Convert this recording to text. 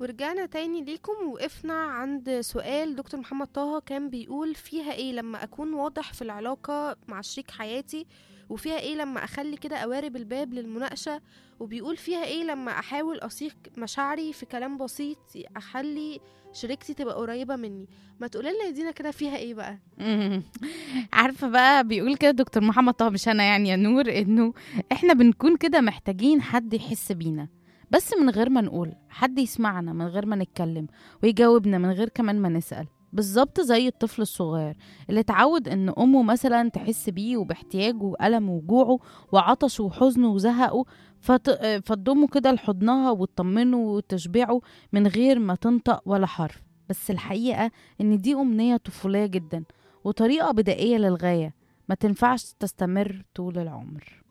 ورجعنا تاني ليكم وقفنا عند سؤال دكتور محمد طه كان بيقول فيها ايه لما اكون واضح في العلاقة مع شريك حياتي وفيها ايه لما اخلي كده قوارب الباب للمناقشة وبيقول فيها ايه لما احاول اثيق مشاعري في كلام بسيط اخلي شريكتي تبقى قريبة مني ما تقولي لنا يا دينا كده فيها ايه بقى مم. عارفه بقى بيقول كده دكتور محمد طه مش انا يعني يا نور انه احنا بنكون كده محتاجين حد يحس بينا بس من غير ما نقول حد يسمعنا من غير ما نتكلم ويجاوبنا من غير كمان ما نسأل بالظبط زي الطفل الصغير اللي اتعود ان امه مثلا تحس بيه وباحتياجه وألمه وجوعه وعطشه وحزنه وزهقه فت... فتضمه كده لحضنها وتطمنه وتشبعه من غير ما تنطق ولا حرف بس الحقيقة ان دي أمنية طفولية جدا وطريقة بدائية للغاية ما تنفعش تستمر طول العمر